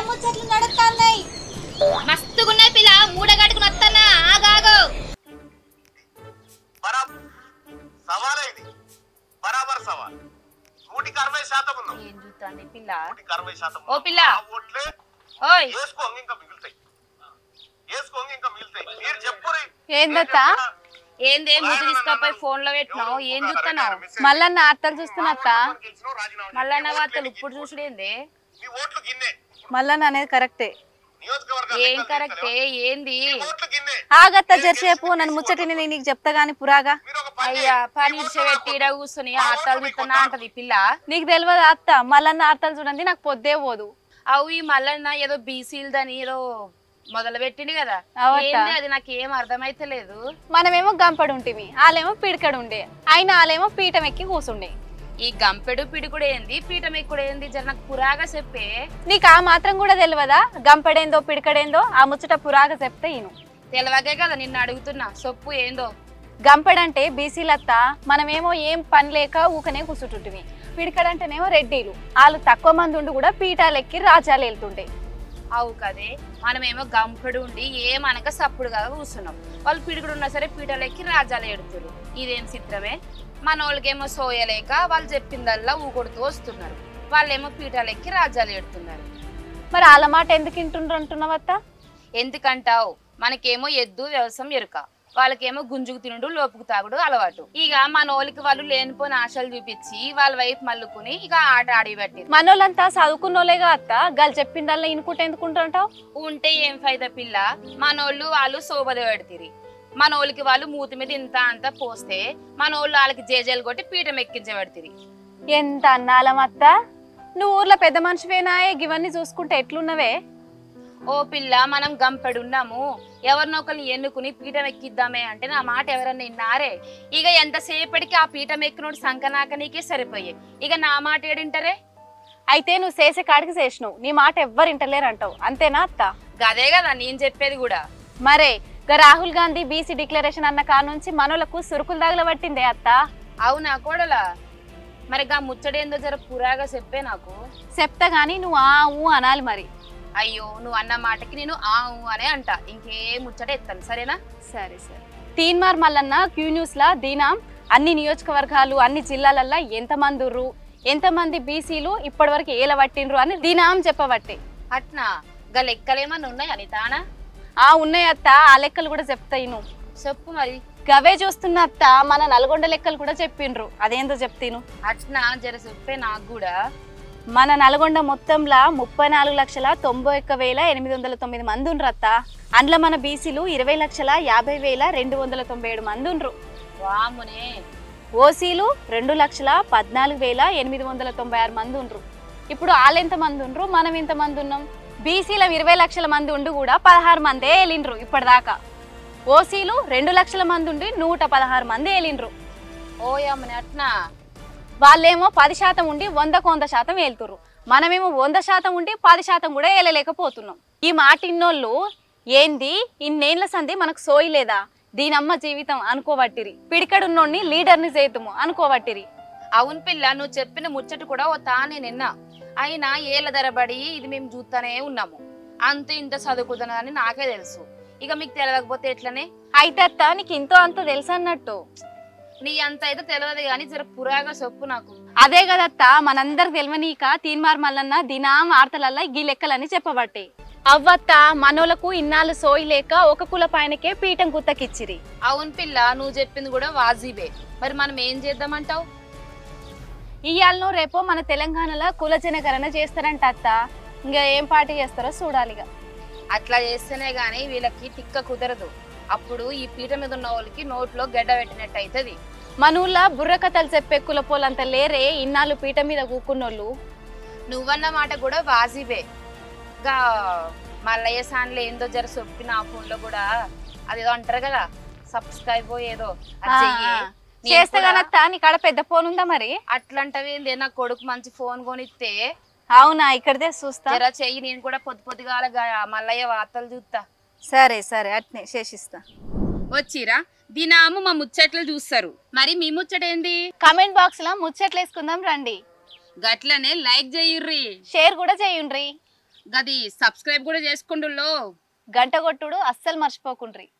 ముచ్చట్లు నడుస్తున్నాయి మస్తుగున్నాయి పిల్ల మూడగట్టుకుని వస్తానా ఆగాగు బరాబర్ సవాలే ఇది బరాబర్ సవాల్ నూటికి అరవై శాతం ఉన్నాం ఏం చూస్తాంది పిల్ల నూటికి అరవై శాతం ఓ పిల్ల. ఆ ఓట్లే ఓయ్ వేసుకోంగి ఇంకా మిగులుతాయి వేసుకోంగి ఇంకా మిగులుతాయి మీరు చెప్పురి ఏందత్తా? ఏందే ముద్దు తీసుకపోయి ఫోన్ లో పెట్టినావు ఏం చూస్తున్నావు మల్లన్న అత్తలు చూస్తున్నత్త మళ్ళా వార్తలు ఇప్పుడు చూసుడేంది మీ ఓట్లు గిన్నే మల్లన్న అనేది కరెక్టే నియోజకవర్గాలు ఏం లెక్కలు కరెక్టే తీస్తారా? ఏంది మీ ఓట్లు గిన్నే ఆగత్త జర్సేపు నన్ను ముచ్చటిని నేను నీకు చెప్తా గాని పురాగా మీరు ఒక పని అయ్యా చేయండి. పని మీ ఓట్లు ఇడిచిపెట్టి ఈడ కూర్చొని మా అత్తలు ఓట్లు మీకు చూస్తున్నా అంటది ఈ పిల్ల నీకు తెలియదు అత్త మల్లన్న అత్తలు చూడండి నాకు పొద్దే పోదు అవు ఈ మల్లన్న ఏదో బీసీలదని ఏదో మొదలు పెట్టిండు కదా అవత్తా. ఏంది అది నాకు ఏం అర్థమైతలేదు మనమేమో గంపడు ఉంటిమి వాళ్ళేమో పిడికడు ఉండే ఆయన వాళ్ళేమో పీఠం ఎక్కి కూసుండే ఈ గంపెడు పిడుకుడు ఏంది పీఠం ఎక్కుడు ఏంది జర నాకు పురాగా చెప్పే నీకు ఆ మాత్రం కూడా తెలియదా గంపడేందో పిడికడేందో ఆ ముచ్చట పురాగా చెప్తే ఈను తెలవగే కదా నిన్ను అడుగుతున్నా సొప్పు ఏందో గంపడంటే బీసీలత్త మనమేమో ఏం పని లేక ఊకనే కూర్చుంటుంటిమి పిడికడంటేనేమో రెడ్డీలు వాళ్ళు తక్కువ మంది ఉండి కూడా పీఠాలు ఎక్కి రాజ్యాలు వెళ్తుండే అవు కదే మనమేమో గంపెడు ఉండి ఏమనక సప్పుడుగా కూర్చున్నాం వాళ్ళు పిడుగుడు ఉన్నా సరే పీటలెక్కి రాజాలు ఎడుతురు ఇదేం చిత్రమే మన వాళ్ళకేమో సోయలేక వాళ్ళు చెప్పిందల్లా ఊకొడుతూ వస్తున్నారు వాళ్ళేమో పీటలెక్కి రాజ్యాలు ఎడుతున్నారు మరి వాళ్ళ మాట ఎందుకు వింటుండ్రు అంటున్నావత్త ఎందుకంటావు మనకేమో ఎద్దు వ్యవసాయం ఎరుక వాళ్ళకేమో గుంజుకు తినుడు లోపుకు తాగుడు అలవాటు ఇక మన వాళ్ళకి వాళ్ళు లేనిపోయిన ఆశలు చూపించి వాళ్ళ వైపు మల్లుకుని ఇక ఆట ఆడి పెట్టిరు మనోళ్ళంతా చదువుకున్నోలేగా అత్త గాలు చెప్పిందల్లా ఇనుకుంటే ఎందుకుంటుంటావు ఉంటే ఏం ఫైదా పిల్ల మనోళ్ళు వాళ్ళు శోభద పెడతిరి మనోళ్ళకి వాళ్ళు మూతి మీద ఇంత అంత పోస్తే మనోళ్ళు వాళ్ళకి జేజేలు కొట్టి పీఠం ఎక్కించబెడతిరి ఎంత అన్నాలం అత్త నువ్వు ఊర్లో పెద్ద మనిషివేనాయే ఇవన్నీ చూసుకుంటే ఎట్లున్నవే ఓ పిల్ల మనం గంపెడున్నాము ఎవరినొకరిని ఎన్నుకుని పీఠం ఎక్కిద్దామే అంటే నా మాట ఎవరన్నా విన్నారే ఇక ఎంతసేపటికి ఆ పీఠం ఎక్కినోడు సంకనాక నీకే సరిపోయే ఇక నా మాట ఏడింటరే అయితే నువ్వు చేసే కాడికి చేసినావు నీ మాట ఎవ్వరు ఇంటలేరు అంటావు అంతేనా అత్త గదే కదా నేను చెప్పేది కూడా మరే గా రాహుల్ గాంధీ బీసీ డిక్లరేషన్ అన్న కాడ నుంచి మనోళ్ళకు సురుకులు తగలబట్టిందే అత్త అవునా కోడలా మరి గా ముచ్చడేందో జర పురాగా చెప్పే నాకు చెప్తా గానీ నువ్వు ఆ ఊ అనాలి మరి అయ్యో నువ్వు అన్న మాటకి నేను ఆ ఊ అనే అంట ఇంకే ముచ్చట ఎత్తాను సరేనా సరే సరే తీన్మార్ మల్లన్న క్యూ న్యూస్ లా దీనాం అన్ని నియోజకవర్గాలు అన్ని జిల్లాలల్లో ఎంతమంది ఉర్రు ఎంతమంది బీసీలు ఇప్పటివరకు ఏల పట్టిండ్రు అని దీనాం చెప్పబట్టే అట్నా గా లెక్కలేమన్నా ఉన్నాయి అనితానా ఆ ఉన్నాయి అత్త ఆ లెక్కలు కూడా చెప్తాయి నువ్వు చెప్పు మరి గవే చూస్తున్న అత్త మన నల్గొండ లెక్కలు కూడా చెప్పిండ్రు అదేందో చెప్తీను అట్నా జర చెప్పే నాకు కూడా మన నల్గొండ మొత్తంలా ముప్పై నాలుగు లక్షల తొంభై ఒక్క వేల ఎనిమిది వందల తొమ్మిది మంది ఉండ్రు అత్త అందులో మన బీసీలు ఇరవై లక్షల యాభై వేల రెండు వందల తొంభై ఏడు మంది ఉండ్రు వామునే ఓసీలు రెండు లక్షల పద్నాలుగు వేల ఎనిమిది వందల తొంభై ఆరు మంది ఉండ్రు ఇప్పుడు వాళ్ళు ఎంత మంది ఉండ్రు మనం ఎంత మంది ఉన్నాం బీసీల ఇరవై లక్షల మంది ఉండి కూడా పదహారు మందే వెళ్ళిండ్రు ఇప్పటిదాకా ఓసీలు రెండు లక్షల మంది ఉండి నూట పదహారు మంది వెళ్ళిండ్రు ఓయమ్మని అట్నా వాళ్ళేమో పది శాతం ఉండి వందకు వంద శాతం వెళ్తుర్రు మనమేమో వంద శాతం ఉండి పది శాతం కూడా వెళ్ళలేకపోతున్నాం ఈ మాట ఇన్నోళ్ళు ఏంది ఇన్నేళ్ల సంధి మనకు సోయి లేదా దీనమ్మ జీవితం అనుకోబట్టిరి పిడికడున్నోడిని లీడర్ని చేతుము అనుకోబట్టిరి అవును పిల్ల నువ్వు చెప్పిన ముచ్చట కూడా ఓ తానే నిన్న అయినా ఏళ్ళ ధరబడి ఇది మేము చూస్తానే ఉన్నాము అంత ఇంత చదువుకుతున్నదని నాకే తెలుసు ఇక మీకు తెలియకపోతే ఎట్లనే అయితే అత్త నీకు ఇంతో అంత తెలుసు అన్నట్టు నీ అంత అయితే తెలియదు కానీ జర పురాగా చెప్పు నాకు అదే కదత్త మనందరికి తెలియనీక తీన్మార్ మల్లన్న దినాం వార్తలల్లా గీ లెక్కలని చెప్పబట్టే అవ్వత్త మనోలకు ఇన్నాళ్ళు సోయి లేక ఒక కుల పైనకే పీఠం గుత్తకిచ్చిరి అవును పిల్ల నువ్వు చెప్పింది కూడా వాజీబే మరి మనం ఏం చేద్దామంటావు ఇయ్యాలను రేపో మన తెలంగాణలో కుల జనగణన చేస్తారంట అత్త ఇంకా ఏం పార్టీ చేస్తారో చూడాలిగా అట్లా చేస్తేనే గానీ వీళ్ళకి తిక్క కుదరదు అప్పుడు ఈ పీట మీద ఉన్న వాళ్ళకి నోట్లో గడ్డ పెట్టినట్టు అవుతుంది మన ఊళ్ళో బుర్ర కథలు చెప్పే కులపోలంత లేరే ఇన్నాళ్ళు పీఠ మీద కూకున్నోళ్ళు నువ్వన్న మాట కూడా వాజీబే గా మల్లయ్య సాన్లు ఏందో జర సొప్పి నా ఫోన్ లో కూడా అదేదో అంటారు కదా సబ్స్క్రైబ్ ఏదో అది చెయ్యి. నేను చేస్తే కూడా కనత్త నీ కాడ పెద్ద ఫోన్ ఉందా మరి అట్లాంటవేంది నా కొడుకు మంచి ఫోన్ కొనిస్తే అవునా ఇక్కడదే చూస్తా జర చెయ్యి నేను కూడా పొద్దు పొద్దుగాల గా- మల్లయ్య వార్తలు చూస్తా సరే సరే అట్నే చేసిస్తా వచ్చిరా దినాము మా ముచ్చట్లు చూస్తారు మరి మీ ముచ్చట ఏంది కమెంట్ బాక్స్ లో ముచ్చట్లు వేసుకుందాం రండి గట్లనే లైక్ చేయుర్రి షేర్ కూడా చేయండి గది సబ్స్క్రైబ్ కూడా చేసుకుంటుల్లో గంట కొట్టుడు అస్సలు మర్చిపోకుండ్రి